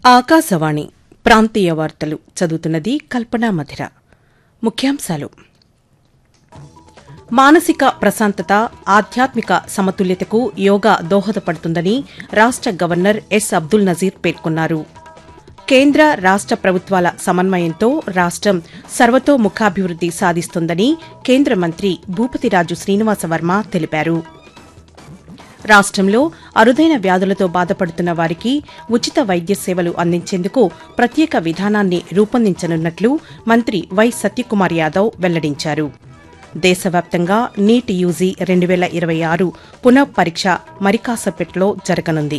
ఆకాశవాణి ప్రాంతీయ వార్తలు చదువుతున్నది కల్పనా మధిర ముఖ్యాంశాలు మానసిక ప్రశాంతత ఆధ్యాత్మిక సమతుల్యతకు యోగా దోహదపడుతుందని రాష్ట గవర్నర్ ఎస్ అబ్దుల్ నజీర్ పేర్కొన్నారు కేంద్ర రాష్ట ప్రభుత్వాల సమన్వయంతో రాష్టం సర్వతోముఖాభివృద్ది సాధిస్తుందని కేంద్ర మంత్రి భూపతిరాజు శ్రీనివాసవర్మ తెలిపారు రాష్టంలో అరుదైన వ్యాధులతో బాధపడుతున్న వారికి ఉచిత వైద్య సేవలు అందించేందుకు ప్రత్యేక విధానాన్ని రూపొందించనున్నట్లు మంత్రి వై సత్యకుమార్ యాదవ్ వెల్లడించారు దేశవ్యాప్తంగా నీట్ యూజీ రెండు వేల ఇరవై ఆరు పునః పరీక్ష మరికాసపెట్లో జరగనుంది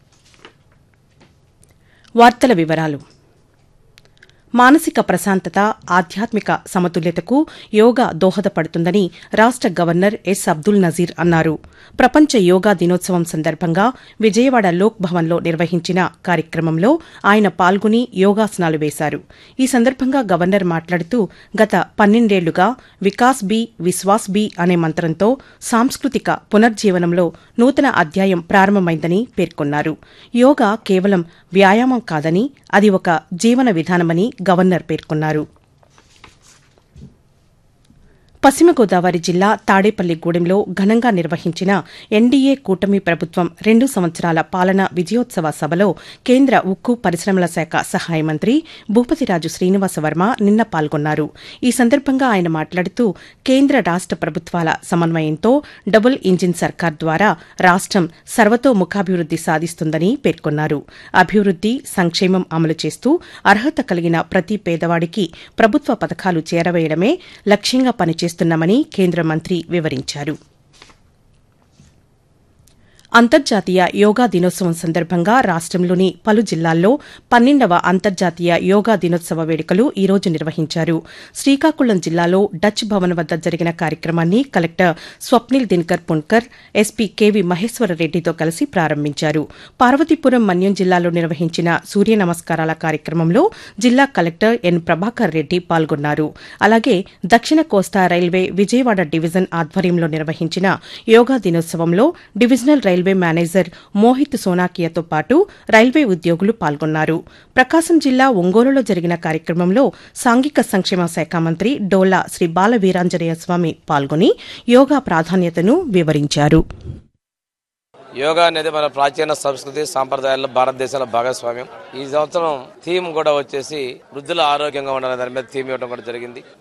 వార్తల వివరాలు మానసిక ప్రశాంతత ఆధ్యాత్మిక సమతుల్యతకు యోగా దోహదపడుతుందని రాష్ట గవర్నర్ ఎస్ అబ్దుల్ నజీర్ అన్నారు ప్రపంచ యోగా దినోత్సవం సందర్భంగా విజయవాడ లోక్ భవన్లో నిర్వహించిన కార్యక్రమంలో ఆయన పాల్గొని యోగాసనాలు వేశారు ఈ సందర్భంగా గవర్నర్ మాట్లాడుతూ గత పన్నెండేళ్లుగా వికాస్ బి విశ్వాస్ బి అనే మంత్రంతో సాంస్కృతిక పునర్జీవనంలో నూతన అధ్యాయం ప్రారంభమైందని పేర్కొన్నారు యోగా కేవలం వ్యాయామం కాదని అది ఒక జీవన విధానమని గవర్నర్ పేర్కొన్నారు పశ్చిమ గోదావరి జిల్లా తాడేపల్లిగూడెంలో ఘనంగా నిర్వహించిన ఎన్డీఏ కూటమి ప్రభుత్వం రెండు సంవత్సరాల పాలన విజయోత్సవ సభలో కేంద్ర ఉక్కు పరిశ్రమల శాఖ సహాయ మంత్రి భూపతిరాజు శ్రీనివాసవర్మ నిన్న పాల్గొన్నారు ఈ సందర్భంగా ఆయన మాట్లాడుతూ కేంద్ర రాష్ట ప్రభుత్వాల సమన్వయంతో డబుల్ ఇంజిన్ సర్కార్ ద్వారా రాష్టం సర్వతోముఖాభివృద్ది సాధిస్తుందని పేర్కొన్నారు అభివృద్ది సంక్షేమం అమలు చేస్తూ అర్హత కలిగిన ప్రతి పేదవాడికి ప్రభుత్వ పథకాలు చేరవేయడమే లక్ష్యంగా పనిచేస్తున్నామని కేంద్ర మంత్రి వివరించారు అంతర్జాతీయ యోగా దినోత్సవం సందర్భంగా రాష్టంలోని పలు జిల్లాల్లో పన్నెండవ అంతర్జాతీయ యోగా దినోత్సవ వేడుకలు ఈ రోజు నిర్వహించారు శ్రీకాకుళం జిల్లాలో డచ్ భవన్ వద్ద జరిగిన కార్యక్రమాన్ని collector Swapnil Dinakar Pundkar SP KV మహేశ్వరరెడ్డితో కలిసి ప్రారంభించారు పార్వతీపురం మన్యం జిల్లాలో నిర్వహించిన సూర్య నమస్కారాల కార్యక్రమంలో జిల్లా కలెక్టర్ ఎన్ ప్రభాకర్ రెడ్డి పాల్గొన్నారు అలాగే దక్షిణ కోస్తా రైల్వే విజయవాడ డివిజన్ ఆధ్వర్యంలో నిర్వహించిన యోగా దినోత్సవంలో డివిజనల్ రైల్వే మేనేజర్ మోహిత్ సోనాకియాతో పాటు రైల్వే ఉద్యోగులు పాల్గొన్నారు ప్రకాశం జిల్లా ఒంగోలులో జరిగిన కార్యక్రమంలో సాంఘిక సంక్షేమ శాఖ మంత్రి డోలా శ్రీ బాల వీరాంజనేయ స్వామి పాల్గొని యోగా ప్రాధాన్యతను వివరించారు యోగా అనేది మన ప్రాచీన సంస్కృతి సాంప్రదాయాల్లో భారతదేశంలో భాగస్వామ్యం ఈ సంవత్సరం థీమ్ కూడా వచ్చేసి వృద్ధుల ఆరోగ్యంగా ఉండాలనే దాని మీద థీమ్ ఇవ్వడం కూడా జరిగింది